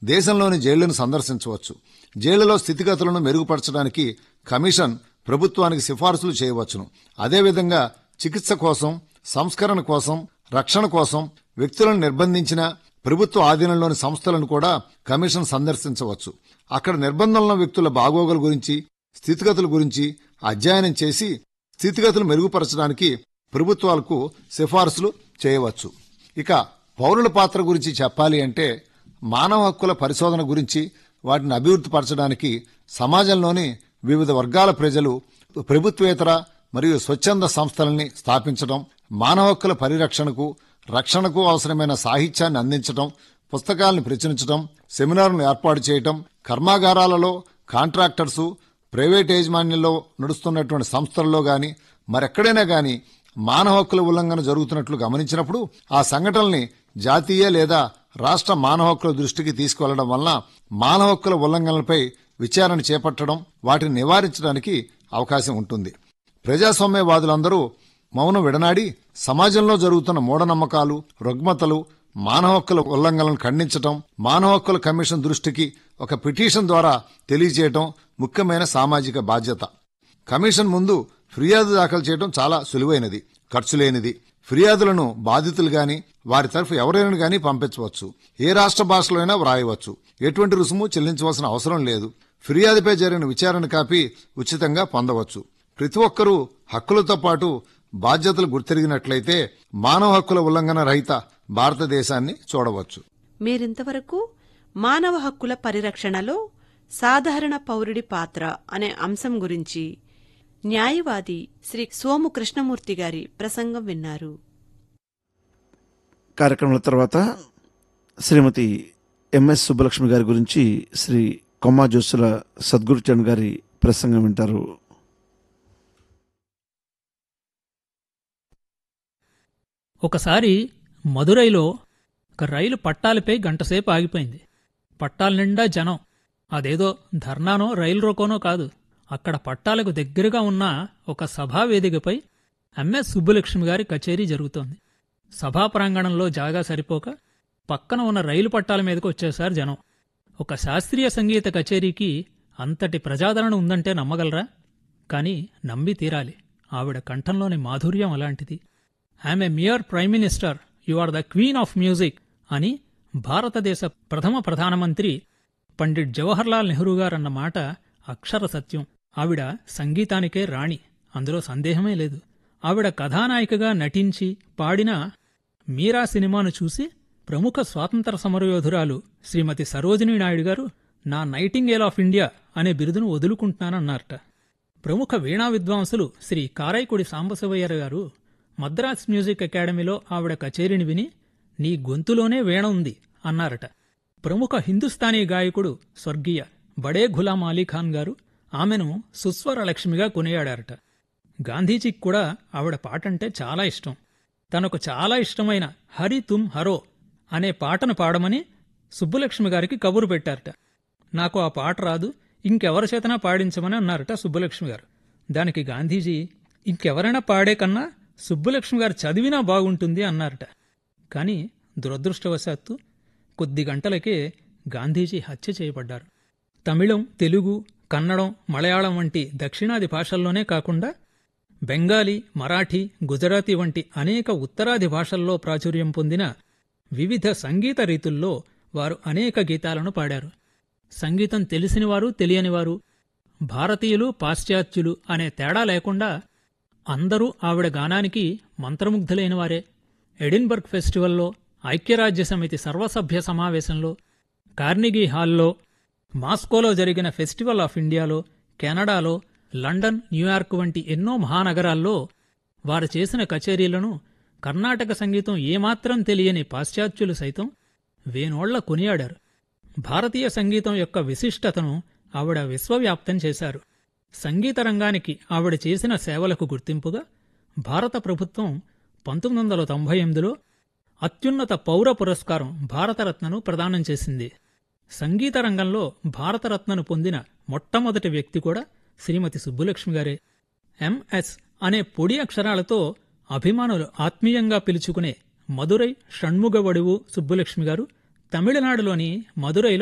దేశంలోని జైళ్లను సందర్శించవచ్చు జైళ్లలో స్థితిగతులను మెరుగుపరచడానికి కమిషన్ ప్రభుత్వానికి సిఫారసులు చేయవచ్చును అదేవిధంగా చికిత్స కోసం సంస్కరణ కోసం రక్షణ కోసం వ్యక్తులను నిర్బంధించిన ప్రభుత్వ ఆధీనంలోని సంస్థలను కూడా కమిషన్ సందర్శించవచ్చు అక్కడ నిర్బంధంలో వ్యక్తుల బాగోగుల గురించి స్థితిగతుల గురించి అధ్యయనం చేసి స్థితిగతులు మెరుగుపరచడానికి ప్రభుత్వాలకు సిఫారసులు చేయవచ్చు ఇక పౌరుల పాత్ర గురించి చెప్పాలి అంటే మానవ హక్కుల పరిశోధన గురించి వాటిని అభివృద్ధి పరచడానికి సమాజంలోని వివిధ వర్గాల ప్రజలు ప్రభుత్వేతర మరియు స్వచ్ఛంద సంస్థలని స్థాపించడం మానవ హక్కుల పరిరక్షణకు రక్షణకు అవసరమైన సాహిత్యాన్ని అందించడం పుస్తకాలను ప్రచురించడం సెమినార్లను ఏర్పాటు చేయడం కర్మాగారాలలో కాంట్రాక్టర్సు ప్రైవేట్ యాజమాన్యంలో నడుస్తున్నటువంటి సంస్థల్లో గాని మరెక్కడైనా గాని మానవ హక్కుల ఉల్లంఘన జరుగుతున్నట్లు గమనించినప్పుడు ఆ సంఘటనల్ని జాతీయ లేదా రాష్ట్ర మానవ హక్కుల దృష్టికి తీసుకువెళ్లడం వలన మానవ హక్కుల ఉల్లంఘనలపై విచారణ చేపట్టడం వాటిని నివారించడానికి అవకాశం ఉంటుంది ప్రజాస్వామ్యవాదులందరూ మౌనం విడనాడి సమాజంలో జరుగుతున్న మూఢనమ్మకాలు రుగ్మతలు మానవ హక్కుల ఉల్లంఘనలను ఖండించడం మానవ హక్కుల కమిషన్ దృష్టికి ఒక పిటిషన్ ద్వారా తెలియజేయడం ముఖ్యమైన సామాజిక బాధ్యత కమిషన్ ముందు ఫిర్యాదు దాఖలు చేయడం చాలా సులువైనది ఖర్చు లేనిది ఫిర్యాదులను బాధితులు గాని వారి తరఫు ఎవరైనా గాని పంపించవచ్చు ఏ రాష్ట్ర భాషలో అయినా వ్రాయవచ్చు ఎటువంటి రుసుము చెల్లించవలసిన అవసరం లేదు ఫిర్యాదుపై జరిగిన విచారణ కాపీ ఉచితంగా పొందవచ్చు ప్రతి ఒక్కరూ హక్కులతో పాటు బాధ్యతలు గుర్తెరిగినట్లయితే మానవ హక్కుల ఉల్లంఘన రహిత భారతదేశాన్ని చూడవచ్చు మీరింతవరకు మానవ హక్కుల పరిరక్షణలో సాధారణ పౌరుడి పాత్ర అనే అంశం గురించి న్యాయవాది శ్రీ సోము కృష్ణమూర్తి గారి ప్రసంగం విన్నారు కార్యక్రమాల తర్వాత శ్రీమతి ఎంఎస్ సుబ్బలక్ష్మి గారి గురించి శ్రీ కొమ్మా జోసుల సద్గురుచరణ్ గారి ప్రసంగం వింటారు ఒకసారి మదురైలో ఒక రైలు పట్టాలపై గంటసేపు ఆగిపోయింది పట్టాల నిండా జనం అదేదో ధర్నానో రైలు రోకోనో కాదు అక్కడ పట్టాలకు దగ్గరగా ఉన్న ఒక సభా వేదికపై ఎంఎస్ సుబ్బులక్ష్మి గారి కచేరీ జరుగుతోంది సభా ప్రాంగణంలో జాగా సరిపోక పక్కన ఉన్న రైలు పట్టాల మీదకు వచ్చేశారు జనం ఒక శాస్త్రీయ సంగీత కచేరీకి అంతటి ప్రజాదరణ ఉందంటే నమ్మగలరా కాని నమ్మి తీరాలి ఆవిడ కంఠంలోని మాధుర్యం అలాంటిది I am a mere prime minister you are the queen of music అని భారతదేశ ప్రథమ ప్రధానమంత్రి పండిట్ జవహర్లాల్ నెహ్రూ గారన్న మాట అక్షర సత్యం ఆవిడ సంగీతానికే రాణి అందులో సందేహమే లేదు ఆవిడ కథానాయికగా నటించి పాడిన మీరా సినిమాను చూసి ప్రముఖ స్వాతంత్ర సమరయోధురాలు శ్రీమతి సరోజినీ నాయుడు గారు నా నైటింగేల్ ఆఫ్ ఇండియా అనే బిరుదును వదులుకుంటున్నానన్నారట ప్రముఖ వీణా విద్వాంసులు శ్రీ కారైకుడి సాంబశివయ్యర్ గారు మద్రాస్ మ్యూజిక్ అకాడమీలో ఆవిడ కచేరీని విని నీ గొంతులోనే వీణ ఉంది అన్నారట ప్రముఖ హిందుస్థానీ గాయకుడు స్వర్గీయ బడే గులాం అలీఖాన్ గారు ఆమెను సుస్వర లక్ష్మిగా కొనియాడారట గాంధీజీకి కూడా ఆవిడ పాటంటే చాలా ఇష్టం తనకు చాలా ఇష్టమైన హరి తుమ్ హరో అనే పాటను పాడమని సుబ్బులక్ష్మి గారికి కబురు పెట్టారట నాకు ఆ పాట రాదు ఇంకెవరి చేతనా పాడించమని అన్నారట సుబ్బులక్ష్మి గారు దానికి గాంధీజీ ఇంకెవరైనా పాడే కన్నా సుబ్బులక్ష్మి గారు చదివినా బాగుంటుంది అన్నారట కాని దురదృష్టవశాత్తు కొద్ది గంటలకే గాంధీజీ హత్య చేయబడ్డారు తమిళం తెలుగు కన్నడం మలయాళం వంటి దక్షిణాది భాషల్లోనే కాకుండా బెంగాలీ మరాఠీ గుజరాతీ వంటి అనేక ఉత్తరాది భాషల్లో ప్రాచుర్యం పొందిన వివిధ సంగీత రీతుల్లో వారు అనేక గీతాలను పాడారు సంగీతం తెలిసినవారు తెలియనివారు భారతీయులు పాశ్చాత్యులు అనే తేడా లేకుండా అందరూ ఆవిడ గానానికి మంత్రముగ్ధులైన వారే ఎడిన్బర్గ్ ఫెస్టివల్లో ఐక్యరాజ్య సమితి సర్వసభ్య సమావేశంలో కార్నిగీ హాల్లో మాస్కోలో జరిగిన ఫెస్టివల్ ఆఫ్ ఇండియాలో కెనడాలో లండన్ న్యూయార్క్ వంటి ఎన్నో మహానగరాల్లో వారు చేసిన కచేరీలను కర్ణాటక సంగీతం ఏమాత్రం తెలియని పాశ్చాత్యులు సైతం వేనోళ్ల కొనియాడారు భారతీయ సంగీతం యొక్క విశిష్టతను ఆవిడ విశ్వవ్యాప్తం చేశారు సంగీత రంగానికి ఆవిడ చేసిన సేవలకు గుర్తింపుగా భారత ప్రభుత్వం పంతొమ్మిది వందల తొంభై ఎనిమిదిలో అత్యున్నత పౌర పురస్కారం భారతరత్నను ప్రదానం చేసింది సంగీత రంగంలో భారతరత్నను పొందిన మొట్టమొదటి వ్యక్తి కూడా శ్రీమతి సుబ్బులక్ష్మి గారే ఎంఎస్ అనే పొడి అక్షరాలతో అభిమానులు ఆత్మీయంగా పిలుచుకునే మదురై షణ్ముగవడువు సుబ్బులక్ష్మి గారు తమిళనాడులోని మదురైలో